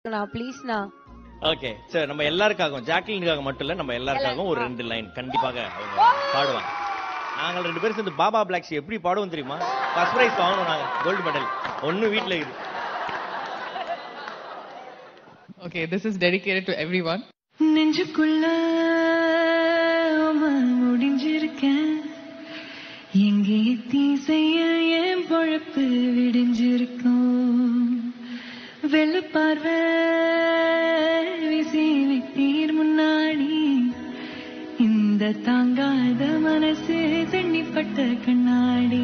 நான் ப்ளீஸ்ண்ணா ஓகே சரி நம்ம எல்லாருக்காகவும் ஜாக்லினுக்காக மட்டும் இல்ல நம்ம எல்லாருக்காகவும் ஒரு ரெண்டு லைன் கண்டிப்பாக அவங்க பாடுவாங்க நாங்கள் ரெண்டு பேரும் சேர்ந்து பாபா பிளாக்ஸ் எப்படி பாடுவோம் தெரியுமா ஃபர்ஸ்ட் பிரைஸ் வாங்கணும் நாங்க கோல்டு மெடல் ஒண்ணு வீட்ல இருக்கு Okay, this is dedicated to everyone. நெஞ்சுக்குள்ள உம்மை முடிஞ்சிருக்கேன் எங்கே தீசையில் என் பொழப்பு விடிஞ்சிருக்கும் வெள்ளப்பார்வை வீசி விட்டீர் முன்னாடி இந்த தாங்காத மனசு தண்ணிப்பட்ட கண்ணாடி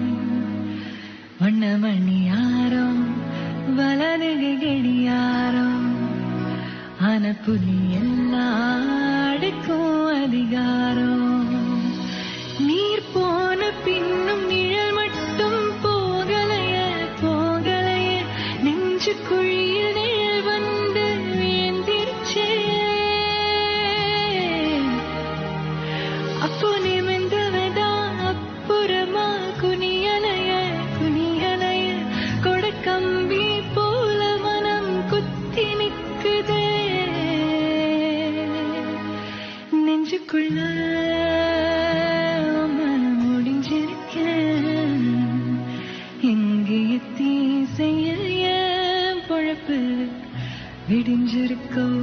வண்ணமணி யாரோ வலதுகை கடியாரோ ஆன புலி எல்லாடுக்கும் அதிகாரம் நீர் போன பின்னும் நிழல் மட்டும் போகலைய போகலைய நெஞ்சு குழியில் நிழல் வந்து விழுந்திருச்சே அப்போ நிமிந்தவதா அப்புறமா குனியலைய குனியலைய கொடக்கம்பி போல மனம் குத்தி நிக்குதே நெஞ்சுக்குள்ள மனம் முடிஞ்சிருக்கேன் எங்கே தீசையில் என் பொழப்பு விடிஞ்சிருக்கோ